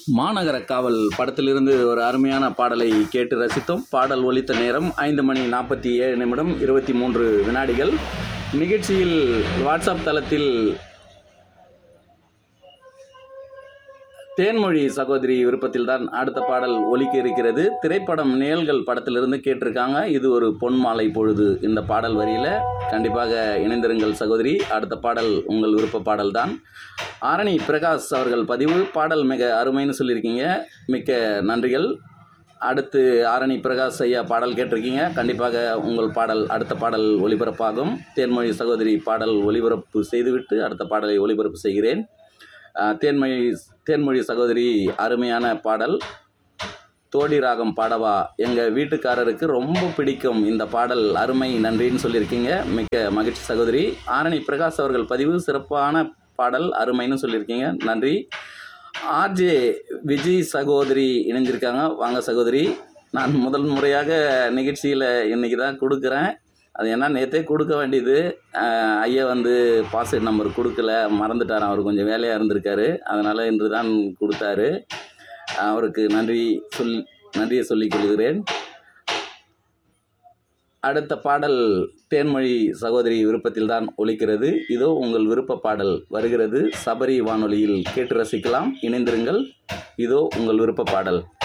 மாநகர காவல் படத்திலிருந்து ஒரு அருமையான பாடலை கேட்டு ரசித்தோம் பாடல் ஒலித்த நேரம் ஐந்து மணி நாற்பத்தி ஏழு நிமிடம் இருபத்தி மூன்று வினாடிகள் நிகழ்ச்சியில் வாட்ஸ்அப் தளத்தில் தேன்மொழி சகோதரி விருப்பத்தில் தான் அடுத்த பாடல் ஒலிக்க இருக்கிறது திரைப்படம் நேல்கள் படத்திலிருந்து கேட்டிருக்காங்க இது ஒரு பொன் மாலை பொழுது இந்த பாடல் வரியில் கண்டிப்பாக இணைந்திருங்கள் சகோதரி அடுத்த பாடல் உங்கள் விருப்ப பாடல் தான் ஆரணி பிரகாஷ் அவர்கள் பதிவு பாடல் மிக அருமைன்னு சொல்லியிருக்கீங்க மிக்க நன்றிகள் அடுத்து ஆரணி பிரகாஷ் ஐயா பாடல் கேட்டிருக்கீங்க கண்டிப்பாக உங்கள் பாடல் அடுத்த பாடல் ஒளிபரப்பாகும் தேன்மொழி சகோதரி பாடல் ஒளிபரப்பு செய்துவிட்டு அடுத்த பாடலை ஒளிபரப்பு செய்கிறேன் அஹ், தேன்மொழி தேன்மொழி சகோதரி அருமையான பாடல் தோடி ராகம் பாடவா எங்கள் வீட்டுக்காரருக்கு ரொம்ப பிடிக்கும் இந்த பாடல் அருமை நன்றின்னு சொல்லியிருக்கீங்க மிக்க மகிழ்ச்சி சகோதரி ஆரணி பிரகாஷ் அவர்கள் பதிவு சிறப்பான பாடல் அருமைன்னு சொல்லியிருக்கீங்க நன்றி ஆர்ஜே விஜய் சகோதரி இணைஞ்சிருக்காங்க வாங்க சகோதரி நான் முதல் முறையாக நிகழ்ச்சியில் இன்றைக்கி தான் கொடுக்குறேன் அது என்ன நேற்றே கொடுக்க வேண்டியது அஹ், ஐயா வந்து பாஸ்வேர்ட் நம்பர் கொடுக்கல மறந்துட்டார் அவர் கொஞ்சம் வேலையாக இருந்திருக்காரு அதனால் இன்று தான் கொடுத்தாரு அவருக்கு நன்றி சொல் நன்றியை சொல்லிக் கொள்கிறேன் அடுத்த பாடல் தேன்மொழி சகோதரி விருப்பத்தில் தான் ஒலிக்கிறது இதோ உங்கள் விருப்ப பாடல் வருகிறது சபரி வானொலியில் கேட்டு ரசிக்கலாம் இணைந்திருங்கள் இதோ உங்கள் விருப்ப பாடல்